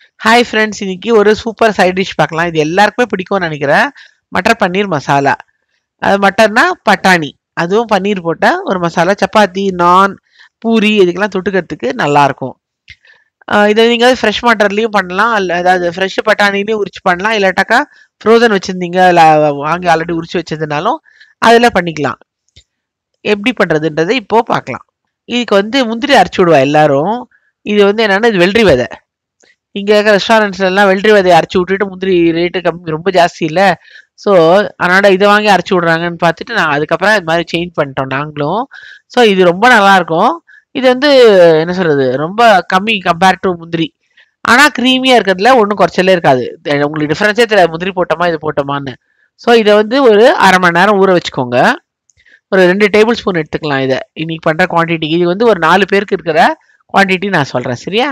hi friends இன்னைக்கு ஒரு super side dish பார்க்கலாம் இது எல்லாருக்குமே பிடிக்கும்னு நினைக்கிறேன் மட்டர் பன்னீர் மசாலா அது மட்டர்னா பட்டாணி அதுவும் பன்னீர் போட்ட ஒரு மசாலா சப்பாத்தி நான் பூரி இதுக்கெல்லாம் தொட்டுக்கிறதுக்கு நல்லா இருக்கும் ஆஹ் இதை நீங்கள் ஃப்ரெஷ் மட்டர்லேயும் பண்ணலாம் அல்ல அதாவது ஃப்ரெஷ் பட்டாணிலையும் உரிச்சு பண்ணலாம் இல்லாட்டாக்கா ஃப்ரோசன் வச்சுருந்தீங்க இல்லை வாங்கி ஆல்ரெடி உரிச்சு வச்சதுனாலும் அதில் பண்ணிக்கலாம் எப்படி பண்ணுறதுன்றதை இப்போ பார்க்கலாம் இதுக்கு வந்து முந்திரி அரைச்சி விடுவா எல்லாரும் இது வந்து என்னன்னா இது வெள்ளரி விதை இங்கே இருக்கிற ரெஸ்டாரண்ட்ஸ்ல எல்லாம் வெள்ளரி விதையை அரைச்சி விட்டுட்டு முந்திரி ரேட்டு கம்மி ரொம்ப ஜாஸ்தி இல்லை ஸோ அதனால இதை வாங்கி அரைச்சி விட்றாங்கன்னு பார்த்துட்டு நான் அதுக்கப்புறம் இது மாதிரி சேஞ்ச் பண்ணிட்டோம் நாங்களும் ஸோ இது ரொம்ப நல்லா இருக்கும் இது வந்து என்ன சொல்றது ரொம்ப கம்மி கம்பேர் டு முந்திரி ஆனால் க்ரீமியாக இருக்கிறதுல ஒன்றும் குறைச்சலே இருக்காது தெ- உங்களுக்கு டிஃப்ரென்ஸே தெரியாது முந்திரி போட்டோமா இது போட்டோமான்னு ஸோ இதை வந்து ஒரு அரை மணி நேரம் ஊற வச்சுக்கோங்க ஒரு ரெண்டு டேபிள் ஸ்பூன் எடுத்துக்கலாம் இதை இன்னைக்கு பண்ணுற குவான்டிட்டி இது வந்து ஒரு நாலு பேருக்கு இருக்கிற குவான்டிட்டி நான் சொல்கிறேன் சரியா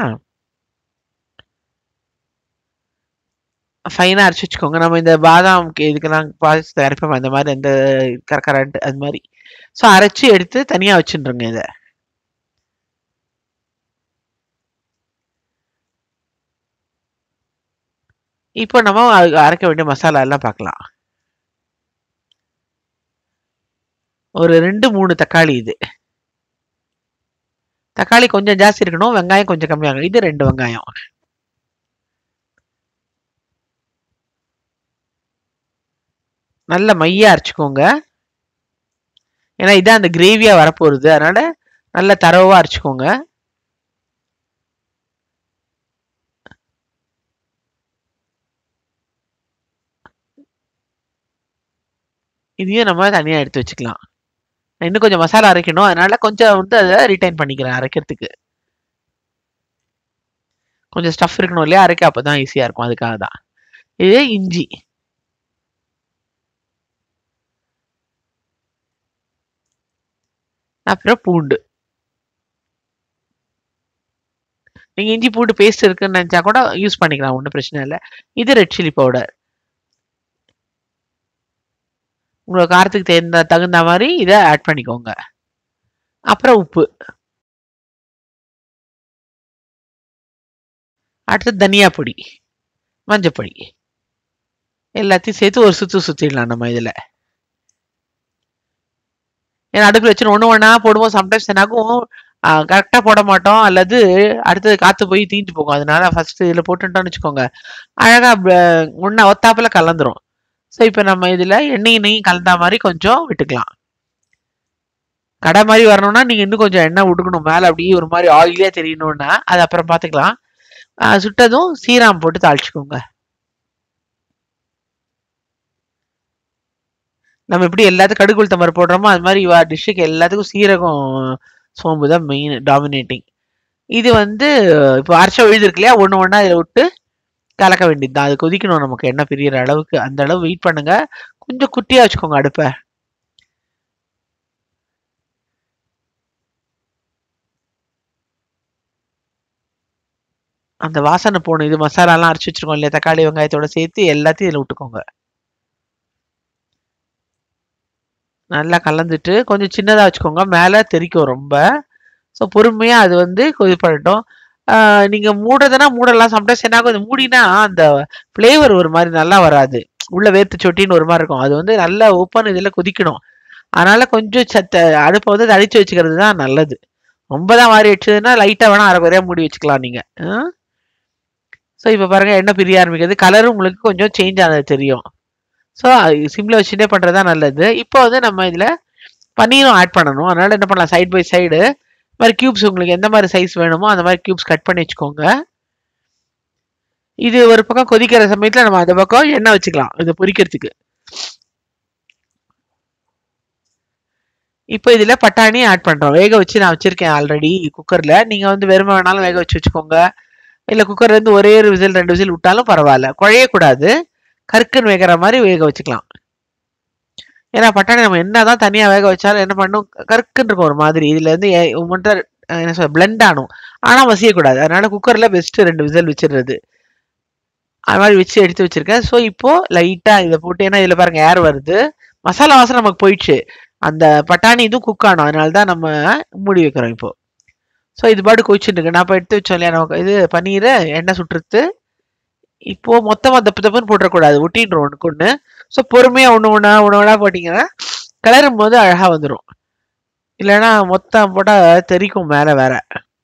ஃபைனாக அரைச்சி வச்சுக்கோங்க நம்ம இந்த பாதாம் இதுக்கெல்லாம் பாசி அரைப்போம் அந்த மாதிரி அந்த கரக்கரண்ட் அது மாதிரி ஸோ அரைச்சி எடுத்து தனியாக வச்சுருங்க இதை இப்போ நம்ம அது அரைக்க வேண்டிய மசாலா எல்லாம் பார்க்கலாம் ஒரு ரெண்டு மூணு தக்காளி இது தக்காளி கொஞ்சம் ஜாஸ்தி இருக்கணும் வெங்காயம் கொஞ்சம் கம்மியாகும் இது ரெண்டு வெங்காயம் நல்ல மையா அரைச்சிக்கோங்க ஏன்னா இதான் அந்த கிரேவியா வரப்போகுது அதனால நல்ல தரவா அரைச்சிக்கோங்க இதையும் நம்ம தனியா எடுத்து வச்சுக்கலாம் நான் இன்னும் கொஞ்சம் மசாலா அரைக்கணும் அதனால கொஞ்சம் வந்து அதை ரிட்டைன் பண்ணிக்கிறேன் அரைக்கிறதுக்கு கொஞ்சம் ஸ்டஃப் இருக்கணும் இல்லையா அரைக்க அப்பதான் ஈஸியா இருக்கும் அதுக்காக தான் இது இஞ்சி அப்புறம் பூண்டு நீங்க இஞ்சி பூண்டு பேஸ்ட் இருக்குன்னு நினைச்சா கூட யூஸ் பண்ணிக்கலாம் ஒன்றும் பிரச்சனை இல்லை இது ரெட் சில்லி பவுடர் உங்களோட காரத்துக்கு தகுந்த தகுந்த மாதிரி இதை ஆட் பண்ணிக்கோங்க அப்புறம் உப்பு அடுத்து தனியா பொடி மஞ்சப்பொடி எல்லாத்தையும் சேர்த்து ஒரு சுத்து சுத்திடலாம் நம்ம இதுல ஏன்னா அடுப்பில் வச்சு ஒன்று ஒன்றா போடுவோம் சம்டைம்ஸ் என்னாகும் கரெக்டாக போட மாட்டோம் அல்லது அடுத்தது காற்று போய் தீஞ்சு போகும் அதனால ஃபர்ஸ்ட் இதில் போட்டுட்டோம்னு வச்சுக்கோங்க அழகாக ஒன்றா ஒத்தாப்புல கலந்துரும் ஸோ இப்போ நம்ம இதில் எண்ணெய் நெய்யும் கலந்தா மாதிரி கொஞ்சம் விட்டுக்கலாம் கடை மாதிரி வரணும்னா நீங்கள் இன்னும் கொஞ்சம் எண்ணெய் விட்டுக்கணும் மேலே அப்படியே ஒரு மாதிரி ஆயிலியாக தெரியணும்னா அது அப்புறம் பார்த்துக்கலாம் ஆஹ் சுட்டதும் சீராம் போட்டு தாளிச்சுக்கோங்க நம்ம எப்படி எல்லாத்துக்கும் கடுகு உளுத்தம் பருப்பு போடுறோமோ அது மாதிரி இவா டிஷ்ஷுக்கு எல்லாத்துக்கும் சீரகம் சோம்பு தான் மெயின் டாமினேட்டிங் இது வந்து இப்போ அரைச்ச விழுது இருக்கு இல்லையா ஒன்று ஒன்றா இதில் விட்டு கலக்க வேண்டியது தான் அது கொதிக்கணும் நமக்கு எண்ணெய் பிரியற அளவுக்கு அந்த அளவு வெயிட் பண்ணுங்க கொஞ்சம் குட்டியாக வச்சுக்கோங்க அடுப்பை அந்த வாசனை போகணும் இது மசாலாலாம் அரைச்சி வச்சிருக்கோம் இல்லையா தக்காளி வெங்காயத்தோட சேர்த்து எல்லாத்தையும் இதில் விட்டுக்கோங்க நல்லா கலந்துட்டு கொஞ்சம் சின்னதாக வச்சுக்கோங்க மேலே தெறிக்கும் ரொம்ப ஸோ பொறுமையாக அது வந்து கொதிப்படட்டும் ஆஹ் நீங்க மூடுறதுனா மூடலாம் சம்டைம்ஸ் என்ன ஆகும் இது மூடினா அந்த ஃப்ளேவர் ஒரு மாதிரி நல்லா வராது உள்ள வேர்த்து சொட்டின்னு ஒரு மாதிரி இருக்கும் அது வந்து நல்லா ஓப்பன் இதில் கொதிக்கணும் அதனால கொஞ்சம் சத்த அடுப்பை வந்து தடிச்சு வச்சுக்கிறது தான் நல்லது ரொம்ப தான் மாறி வச்சதுன்னா லைட்டாக வேணா அரை குறையாக மூடி வச்சுக்கலாம் நீங்க ஸோ இப்போ பாருங்க எண்ணெய் பிரிய ஆரம்பிக்கிறது கலரும் உங்களுக்கு கொஞ்சம் சேஞ்ச் ஆனது தெரியும் ஸோ சிம்ல வச்சுட்டே பண்ணுறது தான் நல்லது இப்போ வந்து நம்ம இதில் பன்னீரும் ஆட் பண்ணணும் அதனால என்ன பண்ணலாம் சைடு பை சைடு மாதிரி கியூப்ஸ் உங்களுக்கு எந்த மாதிரி சைஸ் வேணுமோ அந்த மாதிரி கியூப்ஸ் கட் பண்ணி வச்சுக்கோங்க இது ஒரு பக்கம் கொதிக்கிற சமயத்தில் நம்ம அந்த பக்கம் எண்ணெய் வச்சுக்கலாம் இதை பொரிக்கிறதுக்கு இப்போ இதில் பட்டாணி ஆட் பண்ணுறோம் வேக வச்சு நான் வச்சுருக்கேன் ஆல்ரெடி குக்கரில் நீங்கள் வந்து வெறுமை வேணாலும் வேக வச்சு வச்சுக்கோங்க இல்லை குக்கர்லேருந்து ஒரே ஒரு விசில் ரெண்டு விசில் விட்டாலும் பரவாயில்ல குழையக்கூடாது கருக்குன்னு வேகிற மாதிரி வேக வச்சுக்கலாம் ஏன்னா பட்டாணி நம்ம என்னதான் தனியா வேக வச்சாலும் என்ன பண்ணும் கருக்குன்னு இருக்கும் ஒரு மாதிரி இதுல இருந்து ஏ- மட்டும் அஹ் என்ன சொல்ற பிளெண்ட் ஆனும் ஆனா வசியக்கூடாது அதனால குக்கர்ல பெஸ்ட் ரெண்டு விசில் வச்சிடுறது அது மாதிரி வச்சு எடுத்து வச்சிருக்கேன் ஸோ இப்போ லைட்டா இதை போட்டு ஏன்னா இதுல பாருங்க ஏர் வருது மசாலா வாசனை நமக்கு போயிடுச்சு அந்த பட்டாணி இதுவும் குக் ஆனும் அதனால தான் நம்ம மூடி வைக்கிறோம் இப்போ ஸோ இது பாட்டு கொதிச்சுட்டு இருக்கு நான் இப்போ எடுத்து வச்சோம் இல்லையா நமக்கு இது பன்னீரை எண்ணெய் சுட்டுறது இப்போ மொத்தமா தப்பு தப்புன்னு போட்டுறக்கூடாது ஒட்டின்றோம் ஒண்ணுக்கு ஒண்ணு ஸோ பொறுமையா ஒண்ணு ஒண்ணா ஒண்ணு ஒண்ணா போட்டீங்கன்னா கிளறும் போது அழகா வந்துடும் இல்லைன்னா மொத்தம் போட்டா தெரிக்கும் மேல வேற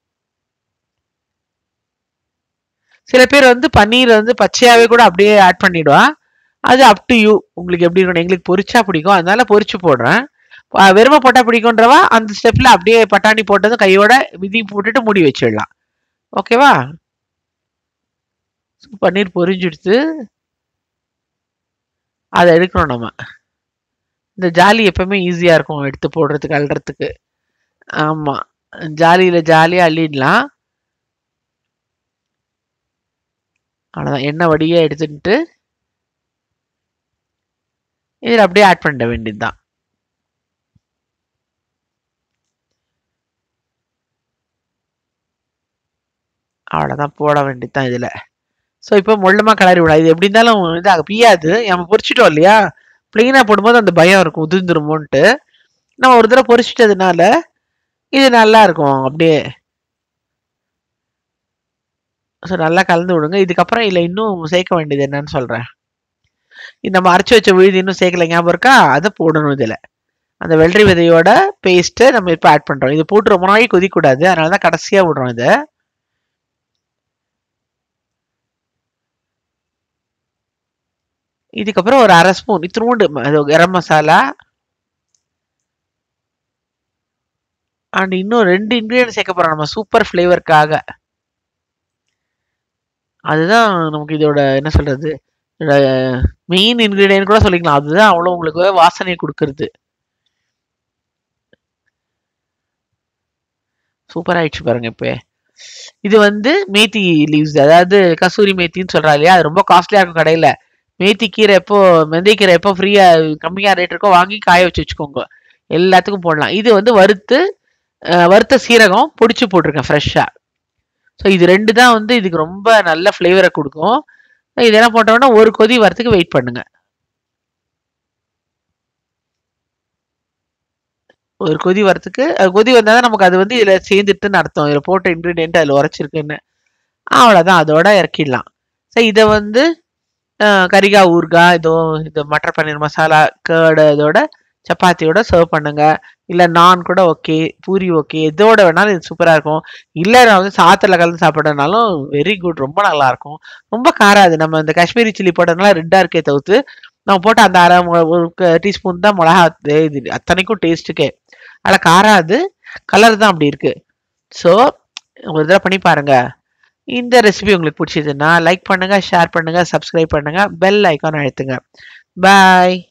சில பேர் வந்து பன்னீர் வந்து பச்சையாவே கூட அப்படியே ஆட் பண்ணிடுவா அது அப் டு யூ உங்களுக்கு எப்படி இருக்கணும் எங்களுக்கு பொரிச்சா பிடிக்கும் அதனால பொரிச்சு போடுறேன் ப- வெறுமை போட்டா பிடிக்கும்ன்றவா அந்த ஸ்டெப்ல அப்படியே பட்டாணி போட்டதும் கையோட விதி போட்டுட்டு மூடி வச்சிடலாம் ஓகேவா பன்னீர் பொரிஞ்சிடுத்து அதை எடுக்கணும் நம்ம இந்த ஜாலி எப்பவுமே ஈஸியா இருக்கும் எடுத்து போடுறதுக்கு அள்ளுறதுக்கு ஆமா ஜாலியில ஜாலியா அள்ளிடலாம் அவ்வளவுதான் எண்ணெய் வடியா எடுத்துட்டு இதில் அப்படியே ஆட் பண்ணிட வேண்டியதுதான் அவ்வளோதான் போட வேண்டியதுதான் இதில் ஸோ இப்போ மொள்ளமாக கிளறி விடலாம் இது எப்படி இருந்தாலும் இது பியாது நம்ம பொரிச்சிட்டோம் இல்லையா ப்ளெயினாக போடும்போது அந்த பயம் இருக்கும் உதிர்ந்துருமோன்ட்டு நம்ம ஒரு தடவை பொரிச்சிட்டதுனால இது நல்லா இருக்கும் அப்படியே ஸோ நல்லா கலந்து விடுங்க இதுக்கப்புறம் இல்லை இன்னும் சேர்க்க வேண்டியது என்னன்னு சொல்கிறேன் நம்ம அரைச்சி வச்ச விழுது இன்னும் சேர்க்கல ஞாபகம் இருக்கா அதை போடணும் இதில் அந்த வெள்ளரி விதையோட பேஸ்ட்டை நம்ம இப்போ ஆட் பண்ணுறோம் இது போட்டு ரொம்ப நாளைக்கு கொதிக்கூடாது அதனால தான் கடைசியாக விடுறோம் இதை இதுக்கப்புறம் ஒரு அரை ஸ்பூன் இத்தினூண்டு ம- இது கரம் மசாலா அண்ட் இன்னும் ரெண்டு இன்க்ரீடியன்ட் சேர்க்க போறோம் நம்ம சூப்பர் ஃப்ளேவருக்காக அதுதான் நமக்கு இதோட என்ன சொல்றது இதோட மெயின் இன்க்ரீடியன்ட் கூட சொல்லிக்கலாம் அதுதான் அவ்வளோ உங்களுக்கு வாசனையை கொடுக்கறது சூப்பர் ஆயிடுச்சு பாருங்க இப்போ இது வந்து மேத்தி லீவ்ஸ் அதாவது கசூரி மேத்தின்னு சொல்றா இல்லையா அது ரொம்ப காஸ்ட்லியா இருக்கும் கடையில மேத்தி கீரை எப்போ மெந்தை கீரை எப்போ ஃப்ரீயா கம்மியா ரேட் இருக்கோ வாங்கி காய வச்சு வச்சுக்கோங்க எல்லாத்துக்கும் போடலாம் இது வந்து வறுத்து அஹ், வறுத்த சீரகம் பொடிச்சு போட்டிருக்கேன் ஃப்ரெஷ்ஷா ஸோ இது ரெண்டு தான் வந்து இதுக்கு ரொம்ப நல்ல ஃப்ளேவரை கொடுக்கும் இதெல்லாம் போட்டோம்னா ஒரு கொதி வரத்துக்கு வெயிட் பண்ணுங்க ஒரு கொதி வரத்துக்கு அது கொதி வந்தால் தான் நமக்கு அது வந்து இதில் சேர்ந்துட்டுன்னு அர்த்தம் இதில் போட்ட இன்க்ரீடியன்ட் அதில் உரைச்சிருக்குன்னு அவ்வளோதான் அதோட இறக்கிடலாம் ஸோ இதை வந்து அஹ், கரிகாய் ஊறுகாய் இதோ இது மட்டர் பன்னீர் மசாலா கேர்டு இதோட சப்பாத்தியோட சர்வ் பண்ணுங்க இல்லை நான் கூட ஓகே பூரி ஓகே எதோட வேணாலும் இது சூப்பராக இருக்கும் இல்லை நான் வந்து சாத்தில் கலந்து சாப்பிட்றதுனாலும் வெரி குட் ரொம்ப நல்லா இருக்கும் ரொம்ப காராது நம்ம இந்த காஷ்மீரி சில்லி போட்டதுனால ரெட்டாக இருக்கே தவிர்த்து நம்ம போட்ட அந்த அரை மு- ஒரு டீஸ்பூன் தான் மிளகா தே- இது அத்தனைக்கும் டேஸ்ட்டுக்கே அதில் காராது கலர் தான் அப்படி இருக்கு ஸோ ஒரு தடவை பண்ணி பாருங்க இந்த ரெசிபி உங்களுக்கு பிடிச்சதுன்னா லைக் பண்ணுங்க ஷேர் பண்ணுங்க சப்ஸ்கிரைப் பண்ணுங்க பெல் ஐக்கான் அழுத்துங்க பாய்